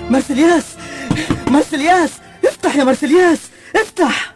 مرسلياس مرسلياس افتح يا مرسلياس افتح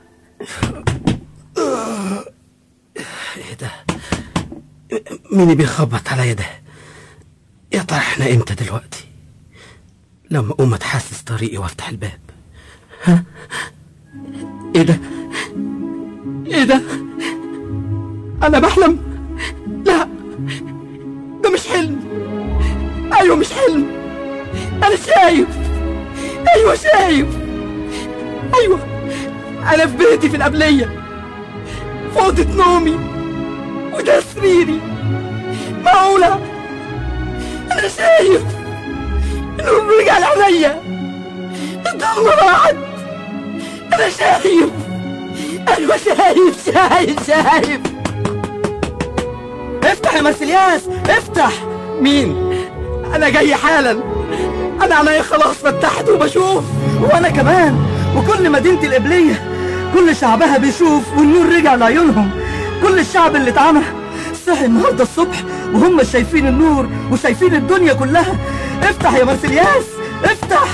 ايه ده مين اللي بيخبط عليا ده يا ترى احنا امتى دلوقتي لما اقوم اتحسس طريقي وافتح الباب ها ايه ده ايه ده انا بحلم لا ده مش حلم ايوه مش حلم انا شايف ايوه شايف ايوه انا في بيتي في القبليه في اوضه نومي وده سريري معقوله انا شايف النور رجع عليا الضلمه راحت انا شايف ايوه شايف شايف شايف افتح يا مرسلياس افتح مين انا جاي حالا انا عينيا خلاص فتحت وبشوف وانا كمان وكل مدينة القبلية كل شعبها بيشوف والنور رجع لعيونهم كل الشعب اللي اتعمى صحي النهاردة الصبح وهم شايفين النور وشايفين الدنيا كلها افتح يا مرسلياس افتح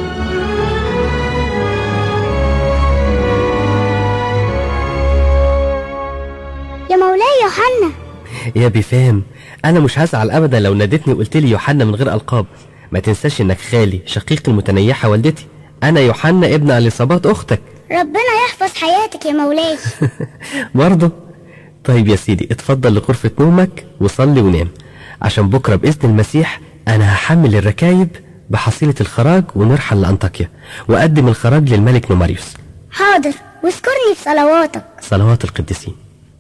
يا مولاي يوحنا يا بيفام انا مش هزعل ابدا لو ناديتني وقلت لي يوحنا من غير القاب ما تنساش انك خالي شقيق المتنيحه والدتي انا يوحنا ابن اليصابات اختك ربنا يحفظ حياتك يا مولاي برضه طيب يا سيدي اتفضل لغرفه نومك وصلي ونام عشان بكره باذن المسيح انا هحمل الركايب بحصيله الخراج ونرحل لانطاكيا واقدم الخراج للملك نوماريوس حاضر واذكرني في صلواتك صلوات القديسين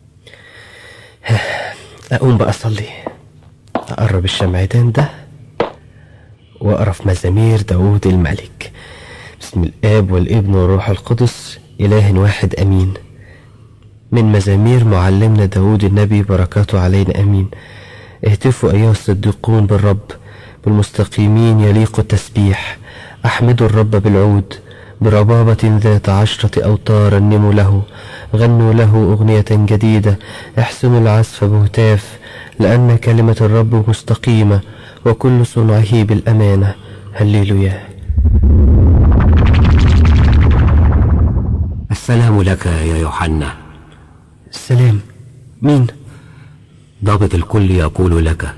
اقوم بقى اصلي اقرب الشمعدان ده واقرا في مزامير داوود الملك بسم الاب والابن والروح القدس اله واحد امين من مزامير معلمنا داود النبي بركاته علينا امين اهتفوا ايها الصديقون بالرب بالمستقيمين يليق التسبيح احمدوا الرب بالعود بربابة ذات عشرة أوتار رنموا له غنوا له أغنية جديدة احسنوا العزف بهتاف لأن كلمة الرب مستقيمة وكل صنعه بالأمانة هللويا السلام لك يا يوحنا السلام مين ضابط الكل يقول لك